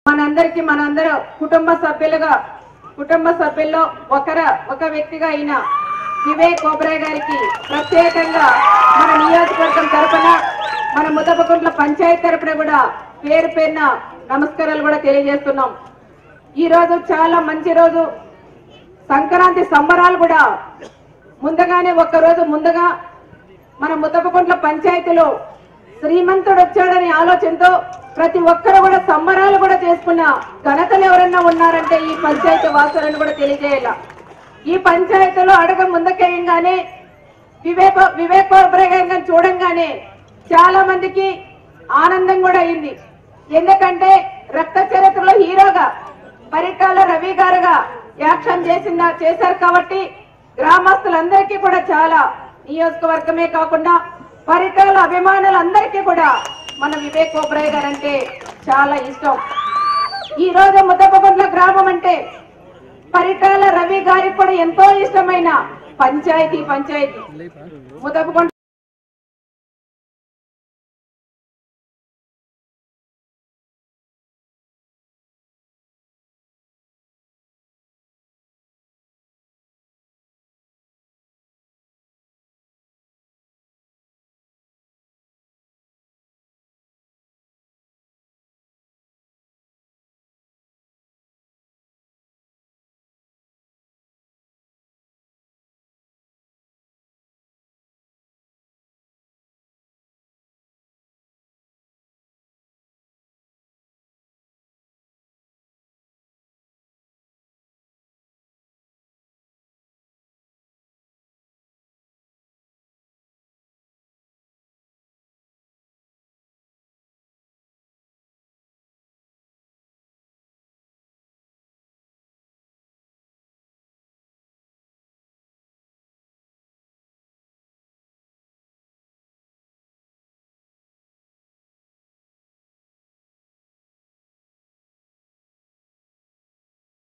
మనందరికి మనందరూ కుటుంబ సభ్యులుగా కుటుంబ సభ్యుల్లో ఒకర ఒక వ్యక్తిగా అయిన వివేక్ ఓబ్రాయ్ గారికి ప్రత్యేకంగా మన నియోజకవర్గం తరపున మన ముదపకుంట్ల పంచాయతీ తరపున కూడా పేరు పేరున నమస్కారాలు కూడా తెలియజేస్తున్నాం ఈ రోజు చాలా మంచి రోజు సంక్రాంతి సంబరాలు కూడా ముందుగానే ఒక్క రోజు ముందుగా మన ముద్దపకుంట్ల పంచాయతీలో శ్రీమంతుడు వచ్చాడనే ఆలోచనతో ప్రతి ఒక్కరు కూడా సంబరాలు కూడా చేసుకున్న ఘనతలు ఎవరన్నా ఉన్నారంటే ఈ పంచాయతీ వాసులను కూడా తెలియజేయాల ఈ పంచాయతీలో అడగ ముందుకేయంగానే వివేక వివేకోపరంగా చూడంగానే చాలా మందికి ఆనందం కూడా అయింది ఎందుకంటే రక్త చరిత్రలో హీరోగా పరిటాల రవి గారుగా యాక్షన్ చేసిందా చేశారు కాబట్టి గ్రామస్తులందరికీ కూడా చాలా నియోజకవర్గమే కాకుండా పరిటాల అభిమానులందరికీ కూడా మన వివేక్ ఓబ్రాయ్ గారు అంటే చాలా ఇష్టం ఈ రోజు ముద్దపగుండ్ల గ్రామం అంటే పరిటాల రవి గారికి కూడా ఎంతో ఇష్టమైన పంచాయతీ పంచాయతీ ముద్దపగుండ్ల